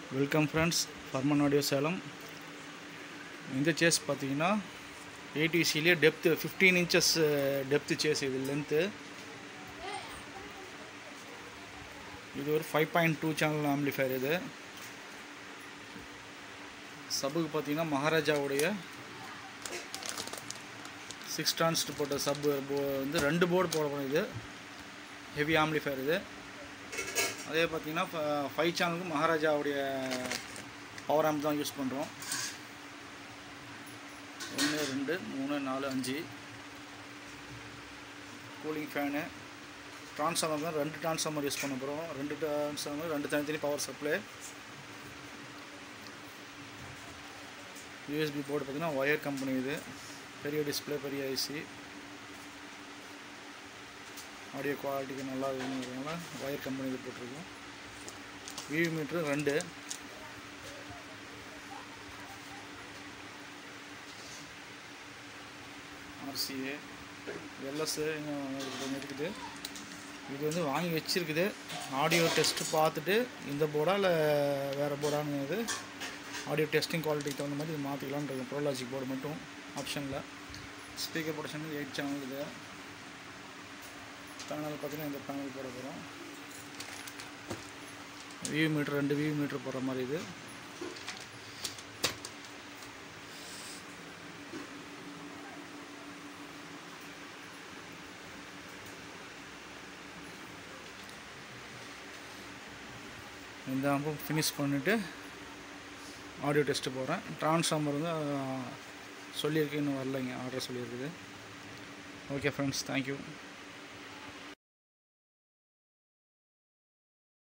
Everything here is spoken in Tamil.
welcome friends Furman audio Salem இந்த சேஸ் பார்த்தீங்கன்னா ஏடிசிலேயே depth fifteen inches depth chassis இது லென்த்து இது ஒரு five point two channel amplifier இது சப்புக்கு பார்த்தீங்கன்னா மகாராஜாவுடைய சிக்ஸ் டான்ஸ்ட் போட்ட சப்பு வந்து ரெண்டு போர்டு போட போகிறோம் இது ஹெவி ஆம்பிளிஃபயர் இது அதே பார்த்தீங்கன்னா ஃபைவ் சேனலுக்கு மகாராஜாவுடைய பவர் ஆம்ப் தான் யூஸ் பண்ணுறோம் ஒன்று ரெண்டு மூணு நாலு அஞ்சு கூலிங் ஃபேனு ட்ரான்ஸ்ஃபார்மர் தான் ரெண்டு ட்ரான்ஸ்ஃபார்மர் யூஸ் பண்ண போகிறோம் ரெண்டு ட்ரான்ஸ்ஃபார்மர் ரெண்டு தனித்தனி பவர் சப்ளை யூஎஸ்பி போர்டு பார்த்தீங்கன்னா ஒயர் கம்பெனி இது பெரிய டிஸ்பிளே பெரிய ஐசி ஆடியோ குவாலிட்டிக்கு நல்லா இருக்குங்கிறதுனால ஒயர் கம்பெனி இது போட்டிருக்கோம் விவி மீட்ரு ரெண்டு ஆர்சிஏ எல்எஸ் கொஞ்சம் இருக்குது இது வந்து வாங்கி வச்சுருக்குது ஆடியோ டெஸ்ட்டு பார்த்துட்டு இந்த போர்டா இல்லை வேறு போர்டான்னு ஆடியோ டெஸ்டிங் குவாலிட்டிக்கு தகுந்த மாதிரி இது மாற்றிக்கலான்னு இருக்கேன் ப்ரோலாஜிக் போர்டு மட்டும் ஆப்ஷனில் ஸ்பீக்கர் ப்ரொடக்ஷன் எயிட் சேனல் இது பேனல் பார்த்தீங்கன்னா இந்த பேனல் போட போகிறோம் வியூ மீட்ரு ரெண்டு வியூ மீட்ரு போடுற மாதிரி இது இந்த ஆம்பும் ஃபினிஷ் பண்ணிவிட்டு ஆடியோ டெஸ்ட்டு போகிறேன் ட்ரான்ஸ்ஃபார்மர் வந்து சொல்லியிருக்கு இன்னும் வரலைங்க ஆர்டர் சொல்லியிருக்குது ஓகே ஃப்ரெண்ட்ஸ் தேங்க்யூ